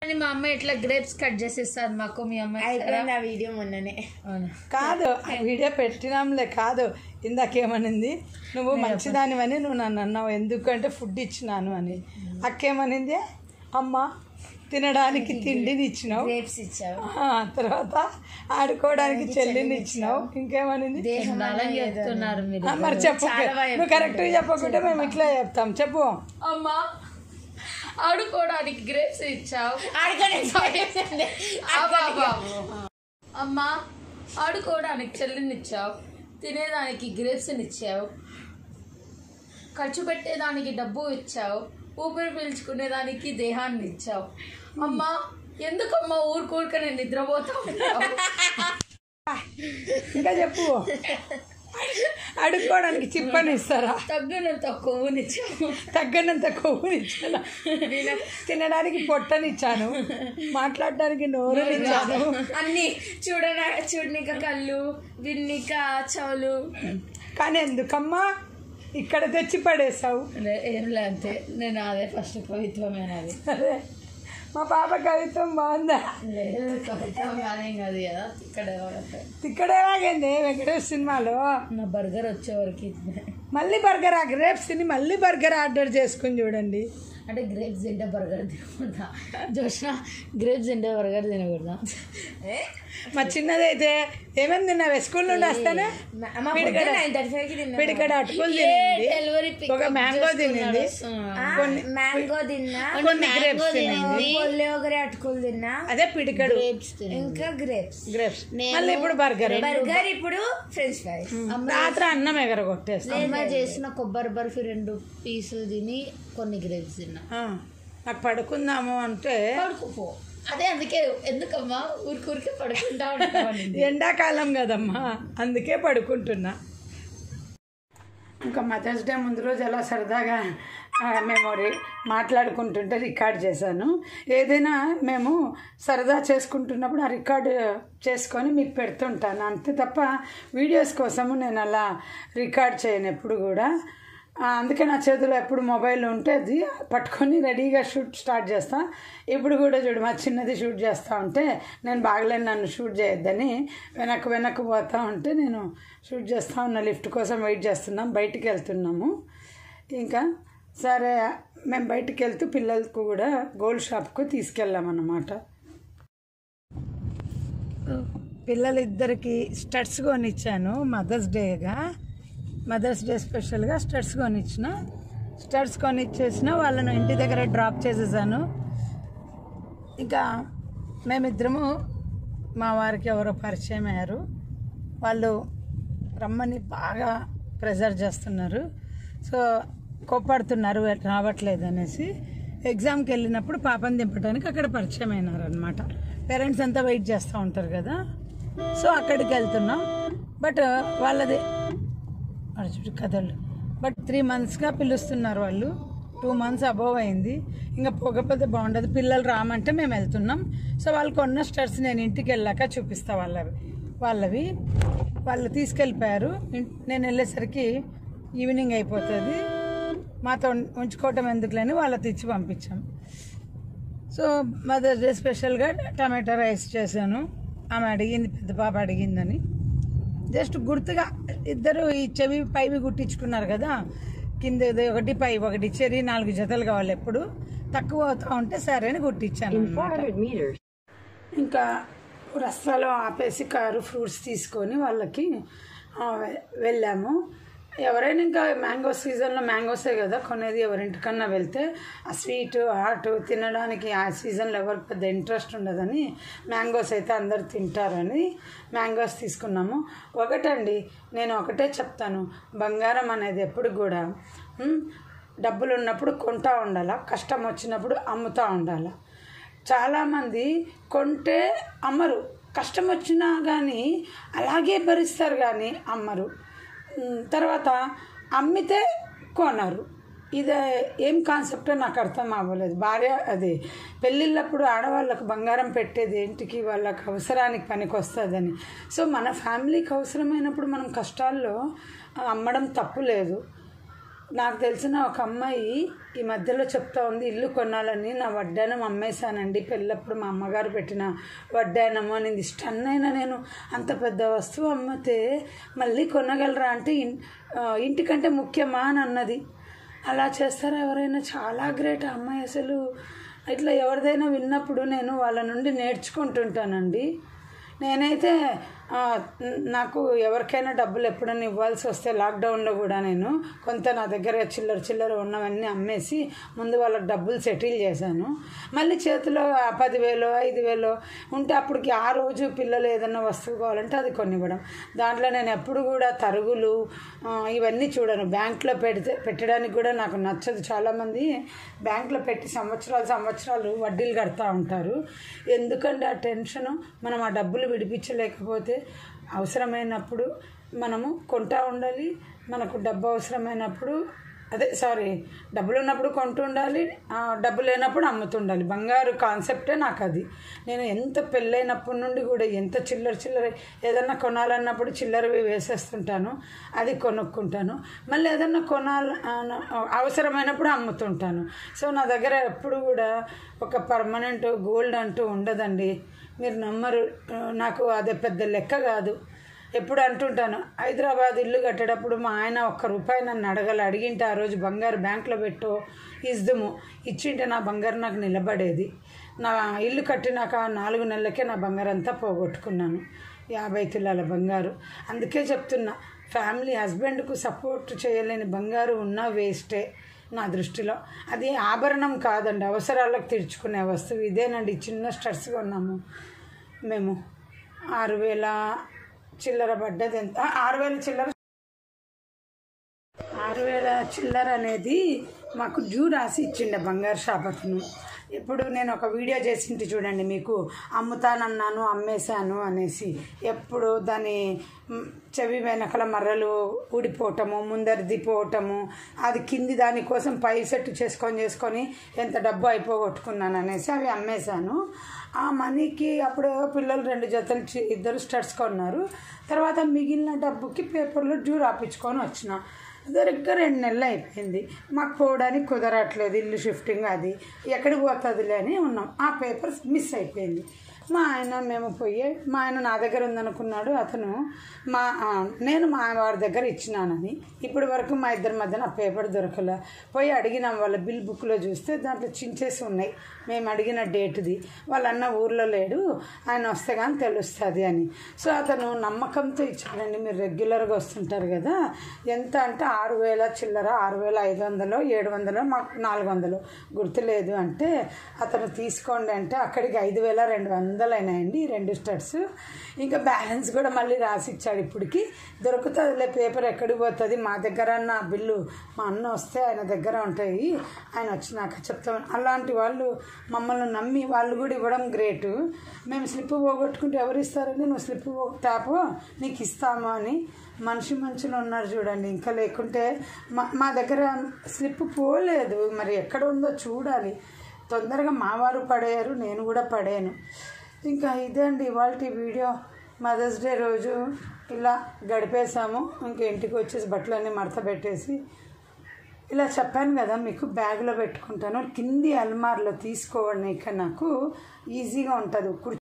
అని మా అమ్మ ఇట్లా గ్రేప్స్ కట్ చేసేస్తారు మాకు మీ అమ్మ అయిపోయింది ఆ వీడియో మొన్ననే అవునా కాదు ఆ వీడియో పెట్టినాంలే కాదు ఇందాకేమనింది నువ్వు మంచిదానివని నువ్వు నన్ను అన్నావు ఎందుకంటే ఫుడ్ ఇచ్చినాను అని అక్కేమనింది అమ్మ తినడానికి తిండిని ఇచ్చినావు గ్రేప్స్ ఇచ్చావు ఆ, తర్వాత ఆడుకోవడానికి చెల్లిని ఇచ్చినావు ఇంకేమనింది దేహం అలా చెప్తున్నారు మీరు ఆ, మరి చెప్పు నువ్వు కరెక్ట్గా చెప్పకుంటే మేము ఇట్లా చెప్తాం చెప్పు అమ్మా ఆడుకోవడానికి గ్రేప్స్ ఇచ్చావు ఆడుకోండి అబ్బా, అబ్బా, అబ్బా. అమ్మా ఆడుకోవడానికి చెల్లిని ఇచ్చావు తినేదానికి గ్రేప్స్ ఇచ్చావు ఖర్చు పెట్టేదానికి డబ్బు ఇచ్చావు ఊపిరి పీల్చుకునేదానికి దేహాన్ని ఇచ్చావు అమ్మా ఎందుకమ్మా ఊరుకూరుకనే నిద్రపోతా ఉంటావు ఇంకా చెప్పు అడుక్కోవడానికి చిప్పని ఇస్తారా తగ్గినంత కొవ్వునిచ్చావు తగ్గనంత కొవ్వునిచ్చాను తినడానికి పొట్టనిచ్చాను మాట్లాడడానికి నోరునిచ్చాను అన్ని చూడన చూడనిక కళ్ళు విన్నిక చెవులు కానీ ఎందుకమ్మా ఇక్కడ తెచ్చి పడేసావు లే- ఏం లే అంతే నేను అదే ఫస్ట్ కవిత్వమేనది సరే మా పాప కవిత్వం బాగుందా లేదు కవిత్వం కానీ అది కదా ఇక్కడ ఇక్కడేలాగైంది వెంకటేష్ సినిమాలో నా బర్గర్ వచ్చేవరకు మళ్ళీ బర్గర్ ఆ గ్రేప్స్ తిని మళ్ళీ బర్గర్ ఆర్డర్ చేసుకుని చూడండి అంటే గ్రేప్స్ తింటే బర్గర్ తినకూడదా జోష్న గ్రేప్స్ తింటే బర్గర్ తినకూడదా మా చిన్నదైతే ఏమేమి తిన్నావే స్కూల్ నుండి వస్తానే మా పిడికడ నైన్ థర్టీ ఫైవ్ కి తిన్నా పిడికడ అటుకులు తినింది డెలివరీ ఒక మ్యాంగో తినింది మ్యాంగో తిన్నా కొన్ని గ్రేప్స్ తినింది పొల్లియోగరి అటుకులు తిన్నా అదే పిడికడు ఇంకా గ్రేప్స్ గ్రేప్స్ మళ్ళీ ఇప్పుడు బర్గర్ బర్గర్ ఇప్పుడు ఫ్రెంచ్ ఫ్రైస్ రాత్రి అన్నం ఎగరగొట్టేస్తాం అమ్మ చేసిన కొబ్బరి బర్ఫీ రెండు పీసులు తిని కొన్ని గ్రేప్స్ తిన్నా ఆ, నాకు పడుకుందాము అంటే పడుకోపో అదే అందుకే ఎందుకమ్మా ఊరికూరికే పడుకుంటా ఉంటామని ఎండాకాలం కదమ్మా అందుకే పడుకుంటున్నా ఇంకా మదర్స్ డే ముందు రోజు అలా సరదాగా మెమొరీ మాట్లాడుకుంటుంటే రికార్డ్ చేశాను ఏదైనా మేము సరదా చేసుకుంటున్నప్పుడు ఆ రికార్డు చేసుకొని మీకు పెడుతుంటాను అంతే తప్ప వీడియోస్ కోసము నేను అలా రికార్డ్ చేయను ఎప్పుడు కూడా ఆ, అందుకే నా చేతిలో ఎప్పుడు మొబైల్ ఉంటే అది పట్టుకొని రెడీగా షూట్ స్టార్ట్ చేస్తా ఇప్పుడు కూడా చూడు మా చిన్నది షూట్ చేస్తూ ఉంటే నేను బాగలేను నన్ను షూట్ చేయొద్దని వెనక్కి వెనక్కి పోతా ఉంటే నేను షూట్ చేస్తూ ఉన్నా లిఫ్ట్ కోసం వెయిట్ చేస్తున్నాం బయటికి వెళ్తున్నాము ఇంకా సరే మేము బయటికి వెళ్తూ పిల్లలకు కూడా గోల్డ్ షాప్కు తీసుకెళ్ళామన్నమాట పిల్లలిద్దరికి స్టడ్స్ కొనిచ్చాను మదర్స్ డేగా మదర్స్ డే స్పెషల్గా స్టడ్స్ కొనిచ్చిన స్టడ్స్ కొనిచ్చేసిన వాళ్ళను ఇంటి దగ్గర డ్రాప్ చేసేసాను ఇంకా మేమిద్దరము మా వారికి ఎవరో పరిచయం అయ్యారు వాళ్ళు రమ్మని బాగా ప్రెజర్ చేస్తున్నారు సో కోప్పడుతున్నారు రావట్లేదు అనేసి ఎగ్జామ్కి వెళ్ళినప్పుడు పాపని దింపడానికి అక్కడ పరిచయం అయినారు అనమాట పేరెంట్స్ అంతా వెయిట్ చేస్తూ ఉంటారు కదా సో అక్కడికి వెళ్తున్నాం బట్ వాళ్ళది వాడు చూడు కథలు బట్ త్రీ మంత్స్గా పిలుస్తున్నారు వాళ్ళు టూ మంత్స్ అబోవ్ అయింది ఇంకా పోకపోతే బాగుండదు పిల్లలు రామంటే మేము వెళ్తున్నాం సో వాళ్ళు కొన్న స్టర్స్ నేను ఇంటికి వెళ్ళాక చూపిస్తా వాళ్ళవి వాళ్ళవి వాళ్ళు తీసుకెళ్ళిపోయారు ఇన్- నేను వెళ్ళేసరికి ఈవినింగ్ అయిపోతుంది మాతో ఉం- ఉంచుకోవటం ఎందుకులేని వాళ్ళతో ఇచ్చి పంపించాం సో మదర్స్ డే స్పెషల్గా టమాటా రైస్ చేశాను ఆమె అడిగింది పెద్ద పాప అడిగిందని జస్ట్ గుర్తుగా ఇద్దరు ఈ చెవి పైవి కుట్టించుకున్నారు కదా కింద ఒకటి పై ఒకటి చెరి నాలుగు జతలు కావాలి ఎప్పుడు తక్కువ అవుతా ఉంటే సరే అని కుట్టించాను అన్నమాట. ఇంకా రస్తాలో ఆపేసి కారు ఫ్రూట్స్ తీసుకొని వాళ్ళకి ఆ, వె- వెళ్ళాము ఎవరైనా ఇంకా మ్యాంగో సీజన్లో మ్యాంగోసే కదా కొనేది ఎవరింటికన్నా వెళ్తే ఆ స్వీట్ హాట్ తినడానికి ఆ సీజన్లో ఎవరికి పెద్ద ఇంట్రెస్ట్ ఉండదని మ్యాంగోస్ అయితే అందరు తింటారని మ్యాంగోస్ తీసుకున్నాము ఒకటండి నేను ఒకటే చెప్తాను బంగారం అనేది ఎప్పుడు కూడా ఉమ్, డబ్బులు ఉన్నప్పుడు కొంటా ఉండాలా కష్టం వచ్చినప్పుడు అమ్ముతూ ఉండాలా చాలామంది కొంటే అమ్మరు కష్టం వచ్చినా కానీ అలాగే భరిస్తారు కానీ అమ్మరు ఉమ్, తర్వాత అమ్మితే కొనరు ఇది ఏం కాన్సెప్టో నాకు అర్థం అవ్వలేదు భార్య అది పెళ్ళిళ్ళప్పుడు ఆడవాళ్ళకు బంగారం పెట్టేది ఇంటికి వాళ్ళకి అవసరానికి పనికి వస్తుందని సో మన ఫ్యామిలీకి అవసరమైనప్పుడు మనం కష్టాల్లో అమ్మడం తప్పు లేదు నాకు తెలిసిన ఒక అమ్మాయి ఈ మధ్యలో చెప్తా ఉంది ఇల్లు కొనాలని నా వడ్డానం అమ్మేశానండి పెళ్ళప్పుడు మా అమ్మగారు పెట్టిన వడ్డానము అనేది స్టన్ అయినా నేను అంత పెద్ద వస్తువు అమ్మితే మళ్ళీ కొనగలరా అంటే ఇన్- ఆ, ఇంటికంటే ముఖ్యమా అని అన్నది అలా చేస్తారా ఎవరైనా చాలా గ్రేట్ ఆ అమ్మాయి అసలు ఇట్లా ఎవరిదైనా విన్నప్పుడు నేను వాళ్ళ నుండి నేర్చుకుంటుంటానండి నేనైతే ఆ, నాకు ఎవరికైనా డబ్బులు ఎప్పుడైనా ఇవ్వాల్సి వస్తే లాక్డౌన్లో కూడా నేను కొంత నా దగ్గర చిల్లర చిల్లర ఉన్నవన్నీ అమ్మేసి ముందు వాళ్ళకి డబ్బులు సెటిల్ చేశాను మళ్ళీ చేతిలో ఆ పదివేలు ఐదు వేలు ఉంటే అప్పటికి ఆ రోజు పిల్లలు ఏదైనా వస్తువు కావాలంటే అది కొనివ్వడం దాంట్లో నేను ఎప్పుడు కూడా తరుగులు ఆ, ఇవన్నీ చూడను బ్యాంక్లో పెడితే పెట్టడానికి కూడా నాకు నచ్చదు చాలామంది బ్యాంక్లో పెట్టి సంవత్సరాలు సంవత్సరాలు వడ్డీలు కడతా ఉంటారు ఎందుకంటే ఆ టెన్షను మనం ఆ డబ్బులు విడిపించలేకపోతే అవసరమైనప్పుడు మనము కొంటా ఉండాలి మనకు డబ్బు అవసరమైనప్పుడు అదే సారీ డబ్బులు ఉన్నప్పుడు కొంటూ ఉండాలి ఆ, డబ్బు లేనప్పుడు అమ్ముతుండాలి బంగారు కాన్సెప్టే నాకు అది నేను ఎంత పెళ్ళైనప్పటి నుండి కూడా ఎంత చిల్లర చిల్లర ఏదన్నా కొనాలన్నప్పుడు చిల్లరవి వేసేస్తుంటాను అది కొనుక్కుంటాను మళ్ళీ ఏదన్నా కొనాలి ఆ, అవసరమైనప్పుడు అమ్ముతుంటాను సో నా దగ్గర ఎప్పుడు కూడా ఒక పర్మనెంట్ గోల్డ్ అంటూ ఉండదండి మీరు నమ్మరు ఆ, నాకు అదే పెద్ద లెక్క కాదు ఎప్పుడు అంటుంటాను హైదరాబాద్ ఇల్లు కట్టేటప్పుడు మా ఆయన ఒక్క రూపాయి నన్ను అడగల అడిగింటే ఆ రోజు బంగారు బ్యాంకులో పెట్టో ఇద్దుము ఇచ్చింటే నా బంగారు నాకు నిలబడేది నా ఇల్లు కట్టినాక నాలుగు నెలలకే నా బంగారు అంతా పోగొట్టుకున్నాను యాభై తులాల బంగారు అందుకే చెప్తున్నా ఫ్యామిలీ హస్బెండ్కు సపోర్ట్ చేయలేని బంగారు ఉన్నా వేస్టే నా దృష్టిలో అది ఆభరణం కాదండి అవసరాలకు తీర్చుకునే వస్తువు ఇదేనండి చిన్న స్టర్స్ కొన్నాము మేము ఆరు వేల చిల్లర పడ్డది ఎంత ఆ, ఆరు వేల చిల్లర ఆరు వేల చిల్లర అనేది మాకు డ్యూ రాసి ఇచ్చిండే బంగారు షాప్ అతను ఇప్పుడు నేను ఒక వీడియో చేసింటి చూడండి మీకు అమ్ముతానన్నాను అమ్మేశాను అనేసి ఎప్పుడు దాని మ్, చెవి వెనకల మర్రలు ఊడిపోవటము ముందరిది పోవటము అది కింది దానికోసం పై సెట్ చేసుకొని చేసుకొని ఎంత డబ్బు అయిపోగొట్టుకున్నాను అనేసి అవి అమ్మేశాను ఆ మనీకి అప్పుడు పిల్లలు రెండు జతలు చి- ఇద్దరు స్టడ్స్ కొన్నారు తర్వాత మిగిలిన డబ్బుకి పేపర్లో డ్యూ రాపించుకొని వచ్చిన సరిగ్గా రెండు నెలలు అయిపోయింది మాకు పోవడానికి కుదరట్లేదు ఇల్లు షిఫ్టింగ్ అది ఎక్కడికి పోతుందిలే అని ఉన్నాం ఆ పేపర్స్ మిస్ అయిపోయింది మా ఆయన మేము పోయి మా ఆయన నా దగ్గర ఉందనుకున్నాడు అతను మా ఆ, నేను మా వారి దగ్గర ఇచ్చినానని ఇప్పటి వరకు మా ఇద్దరి మధ్యన ఆ పేపర్ దొరకలే పోయి అడిగినాం వాళ్ళ బిల్ బుక్లో చూస్తే దాంట్లో చించేసి ఉన్నాయి మేము అడిగిన డేట్ది వాళ్ళ అన్న ఊర్లో లేడు ఆయన వస్తే కానీ తెలుస్తుంది అని సో అతను నమ్మకంతో ఇచ్చాడండి మీరు రెగ్యులర్గా వస్తుంటారు కదా ఎంత అంటే ఆరు వేల చిల్లర ఆరు వేల ఐదు వందలు ఏడు వందలు మాకు నాలుగు వందలు గుర్తులేదు అంటే అతను తీసుకోండి అంటే అక్కడికి ఐదు వేల రెండు వందలు అయినాయండి ఈ రెండు స్టడ్స్ ఇంకా బ్యాలెన్స్ కూడా మళ్ళీ రాసి ఇచ్చాడు ఇప్పటికి దొరుకుతుందిలే పేపర్ ఎక్కడికి పోతుంది మా దగ్గర నా బిల్లు మా అన్న వస్తే ఆయన దగ్గర ఉంటాయి ఆయన వచ్చినాక చెప్తాం అలాంటి వాళ్ళు మమ్మల్ని నమ్మి వాళ్ళు కూడా ఇవ్వడం గ్రేటు మేము స్లిప్ పోగొట్టుకుంటే ఎవరు ఇస్తారండి నువ్వు స్లిప్ తాపు నీకు ఇస్తాము అని మనిషి మనుషులు ఉన్నారు చూడండి ఇంకా లేకుంటే మా మా దగ్గర స్లిప్ పోలేదు మరి ఎక్కడ ఉందో చూడాలి తొందరగా మా వారు పడేయారు నేను కూడా పడాను ఇంకా ఇదే అండి ఇవాళ వీడియో మదర్స్ డే రోజు ఇలా గడిపేసాము ఇంకా ఇంటికి వచ్చేసి బట్టలన్నీ మడత పెట్టేసి ఇలా చెప్పాను కదా మీకు బ్యాగ్లో పెట్టుకుంటాను కింది అల్మార్లో తీసుకోవడానికి నాకు ఈజీగా ఉంటుంది కుర్చీ